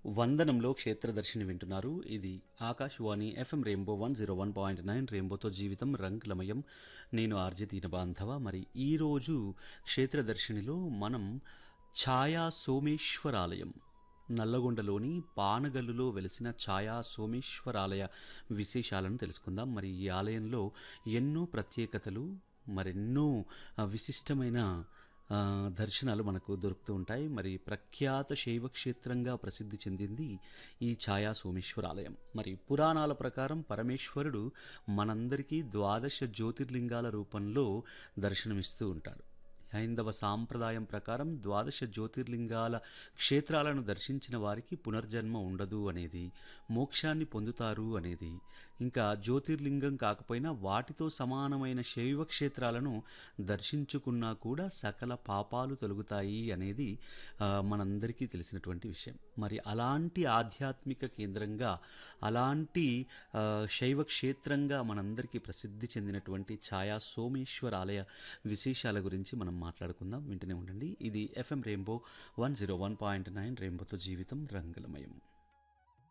వందనంలో క్షేత్రదర్శిని వింటున్నారు ఇది Akashvani FM rainbow one zero one point nine రెయిన్బోతో జీవితం రంగులమయం నేను ఆర్జే దీన బాంధవ మరి ఈరోజు క్షేత్రదర్శినిలో మనం ఛాయా సోమేశ్వరాలయం నల్లగొండలోని పానగల్లులో వెలిసిన ఛాయా సోమేశ్వరాలయ విశేషాలను తెలుసుకుందాం మరి ఈ ఆలయంలో ఎన్నో ప్రత్యేకతలు మరెన్నో ఆ, విశిష్టమైన ఆ, దర్శనాలు మనకు దొరుకుతూ ఉంటాయి మరి ప్రఖ్యాత శైవ క్షేత్రంగా ప్రసిద్ధి చెందింది ఈ ఛాయా సోమేశ్వరాలయం మరి పురాణాల ప్రకారం పరమేశ్వరుడు మనందరికీ ద్వాదశ జ్యోతిర్లింగాల రూపంలో దర్శనమిస్తూ ఉంటాడు హైందవ సాంప్రదాయం ప్రకారం ద్వాదశ జ్యోతిర్లింగాల క్షేత్రాలను దర్శించిన వారికి పునర్జన్మ ఉండదు అనేది మోక్షాన్ని పొందుతారు అనేది ఇంకా జ్యోతిర్లింగం కాకపోయినా వాటితో సమానమైన శైవ క్షేత్రాలను దర్శించుకున్నా కూడా సకల పాపాలు తొలగుతాయి అనేది ఆ, మనందరికీ తెలిసినటువంటి విషయం మరి అలాంటి ఆధ్యాత్మిక కేంద్రంగా అలాంటి ఆ, శైవ క్షేత్రంగా మనందరికీ ప్రసిద్ధి చెందినటువంటి ఛాయా సోమేశ్వర ఆలయ విశేషాల గురించి మనం మాట్లాడుకుందాం వింటూనే ఉండండి ఇది FM rainbow one zero one point nine రెయిన్బోతో జీవితం రంగులమయం